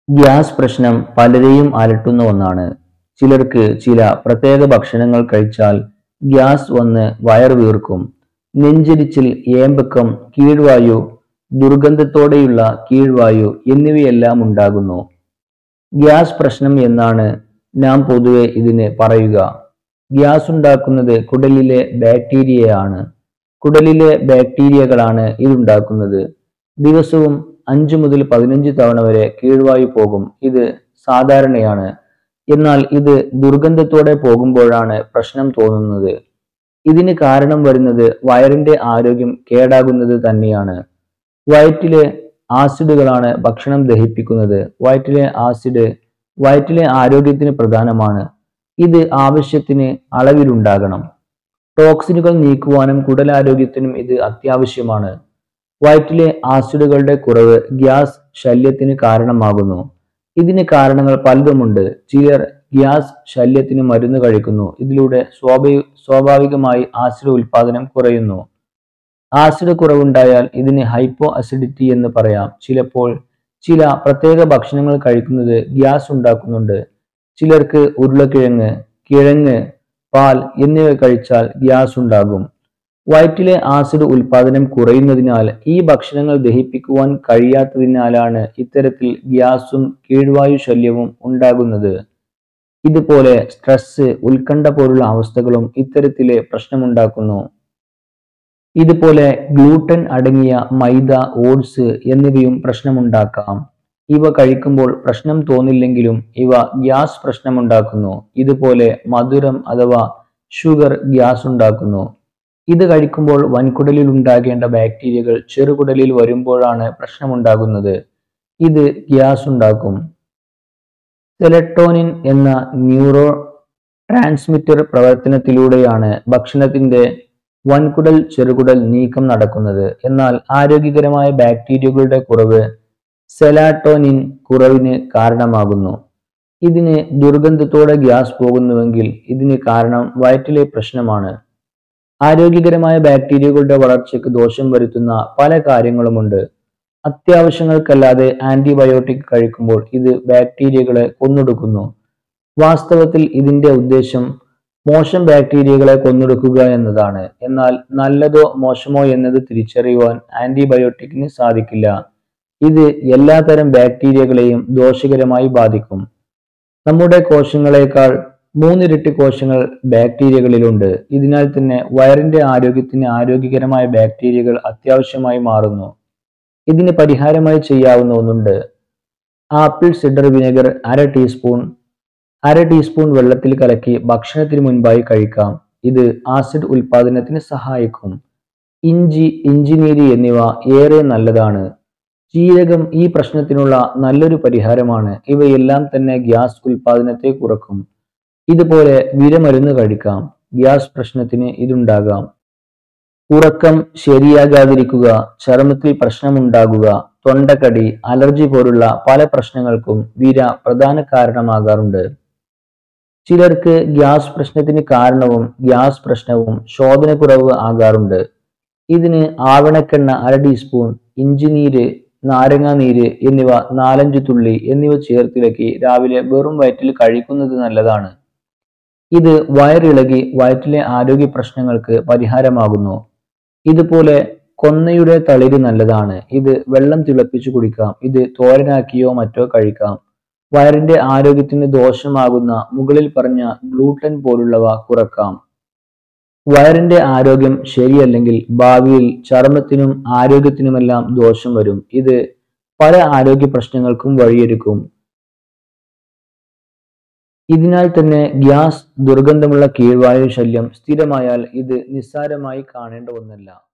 gas പ്രശ്നം പലരെയും അലട്ടുന്ന ഒന്നാണ് ചിലർക്ക് ചില പ്രത്യേക ഭക്ഷണങ്ങൾ കഴിച്ചാൽ ഗ്യാസ് വന്ന് വയർ വീർക്കും നെഞ്ചിരിച്ചിൽ ഏമ്പക്കം കീഴ്വായു ദുർഗന്ധത്തോടെയുള്ള കീഴ്വായു എന്നിവയെല്ലാം ഉണ്ടാകുന്നു ഗ്യാസ് പ്രശ്നം എന്നാണ് നാം പൊതുവെ ഇതിന് പറയുക ഗ്യാസ് ഉണ്ടാക്കുന്നത് കുടലിലെ ബാക്ടീരിയയാണ് കുടലിലെ ബാക്ടീരിയകളാണ് ഇതുണ്ടാക്കുന്നത് ദിവസവും അഞ്ചു മുതൽ പതിനഞ്ച് തവണ വരെ കീഴ്വായു പോകും ഇത് സാധാരണയാണ് എന്നാൽ ഇത് ദുർഗന്ധത്തോടെ പോകുമ്പോഴാണ് പ്രശ്നം തോന്നുന്നത് ഇതിന് കാരണം വരുന്നത് വയറിന്റെ ആരോഗ്യം കേടാകുന്നത് തന്നെയാണ് വയറ്റിലെ ആസിഡുകളാണ് ഭക്ഷണം ദഹിപ്പിക്കുന്നത് വയറ്റിലെ ആസിഡ് വയറ്റിലെ ആരോഗ്യത്തിന് പ്രധാനമാണ് ഇത് ആവശ്യത്തിന് അളവിലുണ്ടാകണം ടോക്സിനുകൾ നീക്കുവാനും കുടലാരോഗ്യത്തിനും ഇത് അത്യാവശ്യമാണ് വയറ്റിലെ ആസിഡുകളുടെ കുറവ് ഗ്യാസ് ശല്യത്തിന് കാരണമാകുന്നു ഇതിന് കാരണങ്ങൾ പലതുമുണ്ട് ചിലർ ഗ്യാസ് ശല്യത്തിന് മരുന്ന് കഴിക്കുന്നു ഇതിലൂടെ സ്വാഭാവി സ്വാഭാവികമായി ആസിഡ് ഉൽപാദനം കുറയുന്നു ആസിഡ് കുറവുണ്ടായാൽ ഇതിന് ഹൈപ്പോ അസിഡിറ്റി എന്ന് പറയാം ചിലപ്പോൾ ചില പ്രത്യേക ഭക്ഷണങ്ങൾ കഴിക്കുന്നത് ഗ്യാസ് ഉണ്ടാക്കുന്നുണ്ട് ചിലർക്ക് ഉരുളക്കിഴങ്ങ് കിഴങ്ങ് പാൽ എന്നിവ കഴിച്ചാൽ ഗ്യാസ് ഉണ്ടാകും വയറ്റിലെ ആസിഡ് ഉൽപാദനം കുറയുന്നതിനാൽ ഈ ഭക്ഷണങ്ങൾ ദഹിപ്പിക്കുവാൻ കഴിയാത്തതിനാലാണ് ഇത്തരത്തിൽ ഗ്യാസും കീഴ്വായു ശല്യവും ഉണ്ടാകുന്നത് ഇതുപോലെ സ്ട്രെസ് ഉത്കണ്ഠ പോലുള്ള അവസ്ഥകളും ഇത്തരത്തിലെ പ്രശ്നമുണ്ടാക്കുന്നു ഇതുപോലെ ഗ്ലൂട്ടൻ അടങ്ങിയ മൈദ ഓട്സ് എന്നിവയും പ്രശ്നമുണ്ടാക്കാം ഇവ കഴിക്കുമ്പോൾ പ്രശ്നം തോന്നില്ലെങ്കിലും ഇവ ഗ്യാസ് പ്രശ്നമുണ്ടാക്കുന്നു ഇതുപോലെ മധുരം അഥവാ ഷുഗർ ഗ്യാസ് ഉണ്ടാക്കുന്നു ഇത് കഴിക്കുമ്പോൾ വൻകുടലിൽ ഉണ്ടാകേണ്ട ബാക്ടീരിയകൾ ചെറുകുടലിൽ വരുമ്പോഴാണ് പ്രശ്നമുണ്ടാകുന്നത് ഇത് ഗ്യാസ് ഉണ്ടാക്കും സെലട്ടോനിൻ എന്ന ന്യൂറോ ട്രാൻസ്മിറ്റർ പ്രവർത്തനത്തിലൂടെയാണ് ഭക്ഷണത്തിന്റെ വൻകുടൽ ചെറുകുടൽ നീക്കം നടക്കുന്നത് എന്നാൽ ആരോഗ്യകരമായ ബാക്ടീരിയകളുടെ കുറവ് സെലാട്ടോനിൻ കുറവിന് കാരണമാകുന്നു ഇതിന് ദുർഗന്ധത്തോടെ ഗ്യാസ് പോകുന്നുവെങ്കിൽ ഇതിന് കാരണം വയറ്റിലെ പ്രശ്നമാണ് ആരോഗ്യകരമായ ബാക്ടീരിയകളുടെ വളർച്ചയ്ക്ക് ദോഷം വരുത്തുന്ന പല കാര്യങ്ങളുമുണ്ട് അത്യാവശ്യങ്ങൾക്കല്ലാതെ ആന്റിബയോട്ടിക് കഴിക്കുമ്പോൾ ഇത് ബാക്ടീരിയകളെ കൊന്നൊടുക്കുന്നു വാസ്തവത്തിൽ ഇതിന്റെ ഉദ്ദേശം മോശം ബാക്ടീരിയകളെ കൊന്നൊടുക്കുക എന്നതാണ് എന്നാൽ നല്ലതോ മോശമോ എന്നത് തിരിച്ചറിയുവാൻ ആന്റിബയോട്ടിക്കിന് സാധിക്കില്ല ഇത് എല്ലാതരം ബാക്ടീരിയകളെയും ദോഷകരമായി ബാധിക്കും നമ്മുടെ കോശങ്ങളെക്കാൾ മൂന്നിരട്ടി കോശങ്ങൾ ബാക്ടീരിയകളിലുണ്ട് ഇതിനാൽ തന്നെ വയറിന്റെ ആരോഗ്യത്തിന് ആരോഗ്യകരമായ ബാക്ടീരിയകൾ അത്യാവശ്യമായി മാറുന്നു ഇതിന് പരിഹാരമായി ചെയ്യാവുന്ന ഒന്നുണ്ട് ആപ്പിൾ സിഡർ വിനെഗർ അര ടീസ്പൂൺ അര ടീസ്പൂൺ വെള്ളത്തിൽ കലക്കി ഭക്ഷണത്തിന് മുൻപായി കഴിക്കാം ഇത് ആസിഡ് ഉൽപാദനത്തിന് സഹായിക്കും ഇഞ്ചി ഇഞ്ചിനീര് എന്നിവ ഏറെ നല്ലതാണ് ജീരകം ഈ പ്രശ്നത്തിനുള്ള നല്ലൊരു പരിഹാരമാണ് ഇവയെല്ലാം തന്നെ ഗ്യാസ് ഉൽപാദനത്തെ കുറക്കും ഇതുപോലെ വിരമരുന്ന് കഴിക്കാം ഗ്യാസ് പ്രശ്നത്തിന് ഇതുണ്ടാകാം ഉറക്കം ശരിയാകാതിരിക്കുക ചർമ്മത്തിൽ പ്രശ്നമുണ്ടാകുക തൊണ്ടക്കടി അലർജി പോലുള്ള പല പ്രശ്നങ്ങൾക്കും വിര പ്രധാന കാരണമാകാറുണ്ട് ചിലർക്ക് ഗ്യാസ് പ്രശ്നത്തിന് കാരണവും ഗ്യാസ് പ്രശ്നവും ശോധനക്കുറവ് ആകാറുണ്ട് ഇതിന് ആവണക്കെണ്ണ അര ടീസ്പൂൺ ഇഞ്ചിനീര് നാരങ്ങാനീര് എന്നിവ നാലഞ്ച് തുള്ളി എന്നിവ ചേർത്തിളക്കി രാവിലെ വെറും വയറ്റിൽ കഴിക്കുന്നത് നല്ലതാണ് ഇത് വയറിളകി വയറ്റിലെ ആരോഗ്യ പ്രശ്നങ്ങൾക്ക് പരിഹാരമാകുന്നു ഇതുപോലെ കൊന്നയുടെ തളിര് നല്ലതാണ് ഇത് വെള്ളം തിളപ്പിച്ചു കുടിക്കാം ഇത് തോരനാക്കിയോ മറ്റോ കഴിക്കാം വയറിന്റെ ആരോഗ്യത്തിന് ദോഷമാകുന്ന മുകളിൽ പറഞ്ഞ ഗ്ലൂട്ടൻ പോലുള്ളവ കുറക്കാം വയറിന്റെ ആരോഗ്യം ശരിയല്ലെങ്കിൽ ഭാവിയിൽ ചർമ്മത്തിനും ആരോഗ്യത്തിനുമെല്ലാം ദോഷം വരും ഇത് പല ആരോഗ്യ പ്രശ്നങ്ങൾക്കും വഴിയൊരുക്കും ഇതിനാൽ തന്നെ ഗ്യാസ് ദുർഗന്ധമുള്ള കീഴ്വായു ശല്യം സ്ഥിരമായാൽ ഇത് നിസ്സാരമായി കാണേണ്ട ഒന്നല്ല